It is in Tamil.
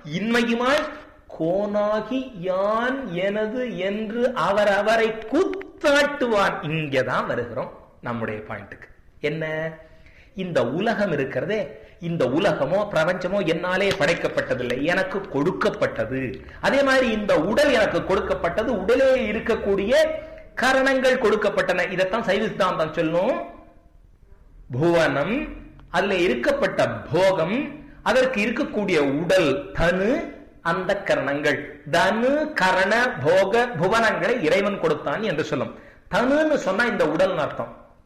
இன்மையுமாய் கோனாகி யான் எனது என்று அவர் அவரை கூத்தாட்டுவான் இங்கதான் வருகிறோம் நம்முடைய பாயிண்ட்டுக்கு என்ன இந்த உலகம் இருக்கிறதே இந்த உலகமோ பிரபஞ்சமோ என்னாலே படைக்கப்பட்டதில்லை எனக்கு கொடுக்கப்பட்டது அதே மாதிரி இந்த உடல் எனக்கு கொடுக்கப்பட்டது உடலே இருக்கக்கூடிய காரணங்கள் கொடுக்கப்பட்டன இதைத்தான் சைவ சித்தாந்தம் சொல்லும் புவனம் அதுல இருக்கப்பட்ட போகம் அதற்கு இருக்கக்கூடிய உடல் தனு அந்த கரணங்கள் தனு கரண போக புவனங்களை இறைவன் கொடுத்தான் என்று சொல்லும் தனுன்னு சொன்னா இந்த உடல் அர்த்தம்